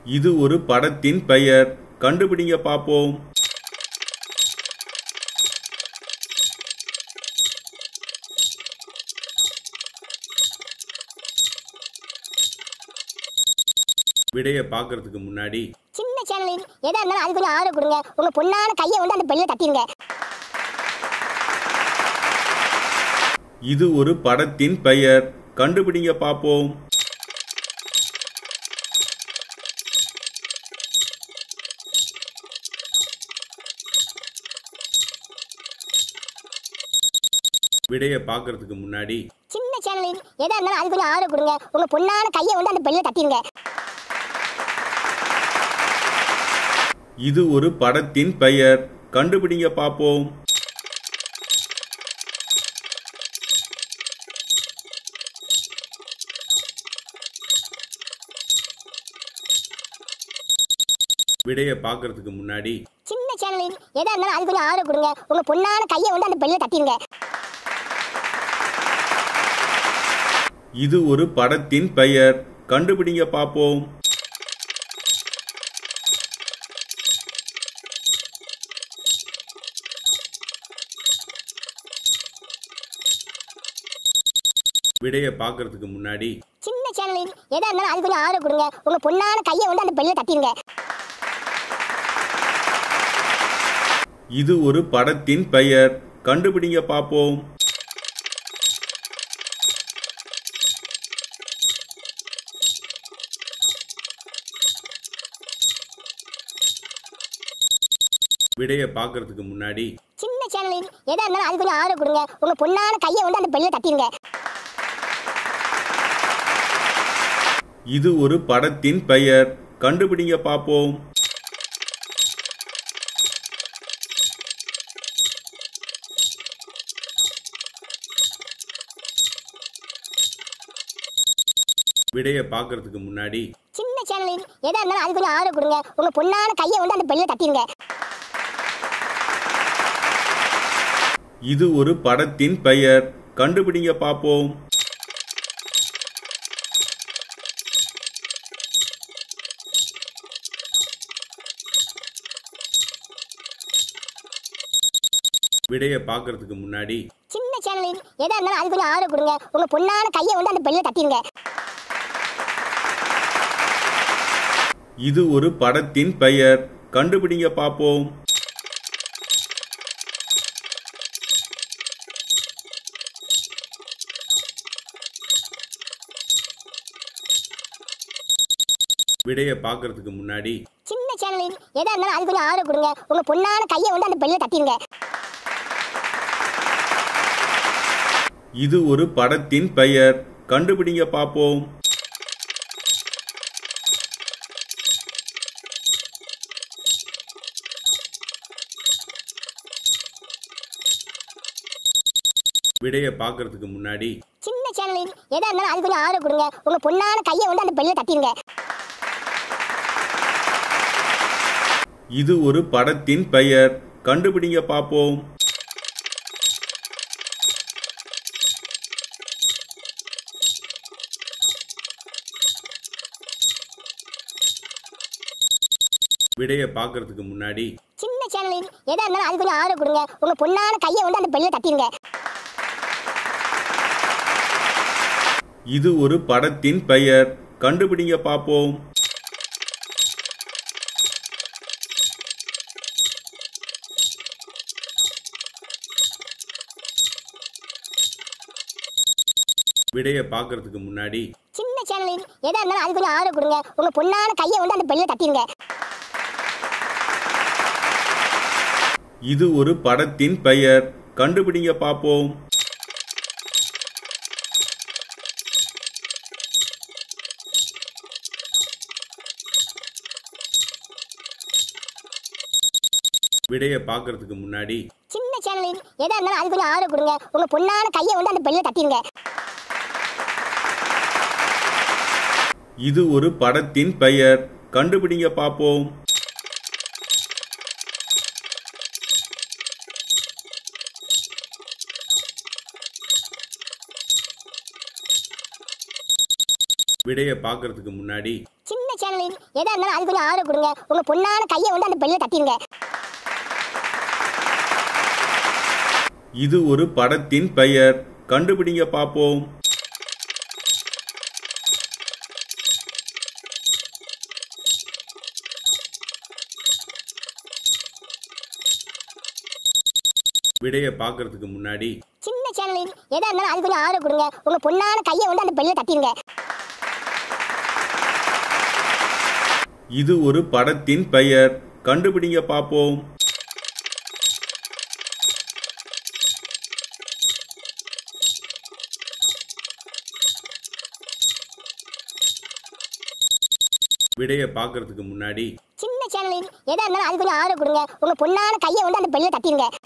இது ஒரு படத்தின் பெயர் கண்டுபிடிங்க பாப்போம் விடைய பார்க்கறதுக்கு முன்னாடி சின்ன சேனல் எதா இருந்தாலும் அது கொஞ்சம் ஆதரவு கொடுங்க உங்க பொண்ணான கையை வந்து அந்த பெல்ல தட்டிடுங்க இது ஒரு படத்தின் பெயர் கண்டுபிடிங்க பாப்போம் விடைய பார்க்கறதுக்கு முன்னாடி சின்ன சேனல் எதா இருந்தாலும் அது கொஞ்சம் ஆதரவு கொடுங்க உங்க பொண்ணான கையை வந்து அந்த பெல்ல தட்டிடுங்க இது ஒரு படத்தின் பெயர் கண்டுபிடிங்க பாப்போம் விடைய பார்க்கறதுக்கு முன்னாடி சின்ன சேனல் எதா இருந்தாலும் அது கொஞ்சம் ஆதரவு கொடுங்க உங்க பொண்ணான கையை வந்து அந்த பெல்ல தட்டிடுங்க இது ஒரு படத்தின் பெயர் கண்டுபிடிங்க பாப்போம் விடைய பார்க்கறதுக்கு முன்னாடி சின்ன சேனல் எதா இருந்தாலும் அது கொஞ்சம் ஆதரவு கொடுங்க உங்க பொண்ணான கையை வந்து அந்த பெல்ல தட்டிடுங்க இது ஒரு படத்தின் பெயர் கண்டுபிடிங்க பாப்போம் விடைய பார்க்கறதுக்கு முன்னாடி சின்ன சேனல் எதா இருந்தாலும் அது கொஞ்சம் ஆதரவு கொடுங்க உங்க பொண்ணான கையை வந்து அந்த பெல்ல தட்டிடுங்க இது ஒரு படத்தின் பெயர் கண்டுபிடிங்க பாப்போம் விடைய பார்க்கறதுக்கு முன்னாடி சின்ன சேனல் எதா இருந்தாலும் அது கொஞ்சம் ஆதரவு கொடுங்க உங்க பொண்ணான கையை வந்து அந்த பெல்ல தட்டிடுங்க இது ஒரு படத்தின் பெயர் கண்டுபிடிங்க பாப்போம் விடைய பார்க்கறதுக்கு முன்னாடி சின்ன சேனல் எதா இருந்தாலும் அது கொஞ்சம் ஆதரவு கொடுங்க உங்க பொண்ணான கையை வந்து அந்த பெல்ல தட்டிடுங்க இது ஒரு படத்தின் பெயர் கண்டுபிடிங்க பாப்போம் விடைய பார்க்கறதுக்கு முன்னாடி சின்ன சேனல் எதா இருந்தாலும் அது கொஞ்சம் ஆதரவு கொடுங்க உங்க பொண்ணான கையை வந்து அந்த பெல்ல தட்டிடுங்க இது ஒரு படத்தின் பெயர் கண்டுபிடிங்க பாப்போம் விடைய பார்க்கறதுக்கு முன்னாடி சின்ன சேனல் எதா இருந்தாலும் அது கொஞ்சம் ஆதரவு கொடுங்க உங்க பொண்ணான கையை வந்து அந்த பெல்ல தட்டிடுங்க இது ஒரு படத்தின் பெயர் கண்டுபிடிங்க பாப்போம் விடைய பார்க்கறதுக்கு முன்னாடி சின்ன சேனல் எதா இருந்தாலும் அது கொஞ்சம் ஆதரவு கொடுங்க உங்க பொண்ணான கையை வந்து அந்த பெல்ல தட்டிடுங்க இது ஒரு படத்தின் பெயர் கண்டுபிடிங்க பாப்போம் விடைய பார்க்கறதுக்கு முன்னாடி சின்ன சேனல் எதா இருந்தாலும் அது கொஞ்சம் ஆதரவு கொடுங்க உங்க பொண்ணான கையை வந்து அந்த பெல்ல தட்டிடுங்க இது ஒரு படத்தின் பெயர் கண்டுபிடிங்க பாப்போம் விடைய பார்க்கறதுக்கு முன்னாடி சின்ன சேனல் எதா இருந்தாலும் அது கொஞ்சம் ஆதரவு கொடுங்க உங்க பொண்ணான கையை வந்து அந்த பெல்ல தட்டிடுங்க இது ஒரு படத்தின் பெயர் கண்டுபிடிங்க பாப்போம் விடைய பார்க்கறதுக்கு முன்னாடி சின்ன சேனல் எதா இருந்தாலும் அது கொஞ்சம் ஆதரவு கொடுங்க உங்க பொண்ணான கையை வந்து அந்த பெல்ல தட்டிடுங்க இது ஒரு படத்தின் பெயர் கண்டுபிடிங்க பாப்போம் விடைய பார்க்கறதுக்கு முன்னாடி சின்ன சேனல் எதா இருந்தாலும் அது கொஞ்சம் ஆதரவு கொடுங்க உங்க பொண்ணான கையை வந்து அந்த பெல்ல தட்டிடுங்க இது ஒரு படத்தின் பெயர் கண்டுபிடிங்க பாப்போம் விடைய பார்க்கறதுக்கு முன்னாடி சின்ன சேனல் எதா இருந்தாலும் அது கொஞ்சம் ஆதரவு கொடுங்க உங்க பொண்ணான கையை வந்து அந்த பெல்ல தட்டிடுங்க